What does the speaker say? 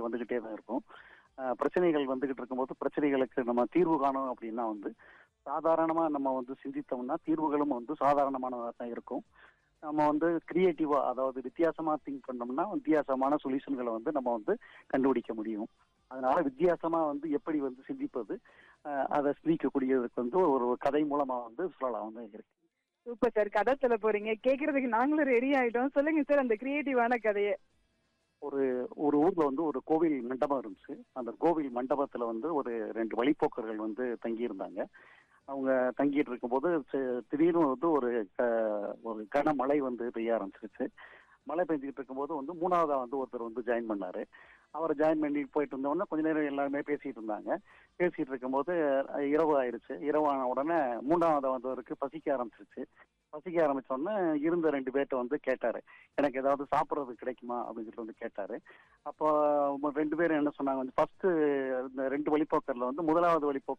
வந்துகிட்டே தான் இருக்கும் அஹ், பிரச்சனைகள் வந்துகிட்டு இருக்கும்போது பிரச்சனைகளுக்கு நம்ம தீர்வு காணும் அப்படின்னா வந்து சாதாரணமா நம்ம வந்து சிந்தித்தோம்னா தீர்வுகளும் வந்து சாதாரணமானதாக தான் இருக்கும் நம்ம வந்து கிரியேட்டிவா அதாவது வித்தியாசமா திங்க் பண்ணோம்னா வித்தியாசமான சொல்யூஷன்களை வந்து நம்ம வந்து கண்டுபிடிக்க முடியும் அதனால வித்தியாசமா வந்து எப்படி வந்து சிந்திப்பது அஹ், அதை சிந்திக்கக்கூடியதுக்கு வந்து ஒரு கதை மூலமா வந்து சொல்லலாம் வந்து இருக்கு சூப்பர் சார் கதை சொல்ல போறீங்க கேக்குறதுக்கு நாங்களும் ரெடி ஆயிட்டோம் சொல்லுங்க சார் அந்த கிரியேட்டிவான கதையை ஒரு ஒரு ஊர்ல வந்து ஒரு கோவில் மண்டபம் இருந்துச்சு அந்த கோவில் மண்டபத்துல வந்து ஒரு ரெண்டு வழிப்போக்கர்கள் வந்து தங்கி இருந்தாங்க அவங்க தங்கிட்டு இருக்கும்போது சி- திடீர்னு வந்து ஒரு க- ஒரு கனமழை வந்து பெய்ய ஆரம்பிச்சிருச்சு மழை பெஞ்சிக்கிட்டு இருக்கும்போது வந்து மூணாவதா வந்து ஒருத்தர் வந்து ஜாயின் பண்ணாரு அவர் ஜாயின் பண்ணி போயிட்டு இருந்தோடனே கொஞ்ச நேரம் எல்லாருமே பேசிட்டு இருந்தாங்க பேசிட்டு இருக்கும்போது அஹ், இரவு ஆயிருச்சு இரவான உடனே மூணாவதா வந்தவருக்கு பசிக்க ஆரம்பிச்சிருச்சு பசிக்க ஆரம்பிச்ச உடனே இருந்த ரெண்டு பேர்ட்ட வந்து கேட்டாரு எனக்கு ஏதாவது சாப்பிட்றது கிடைக்குமா அப்படின்னு சொல்லிட்டு வந்து கேட்டாரு அப்போ ம- ரெண்டு பேரும் என்ன சொன்னாங்க வந்து ஃபர்ஸ்ட் இந்த ரெண்டு வழிப்போக்கர்ல வந்து முதலாவது வழிப்போக்கர்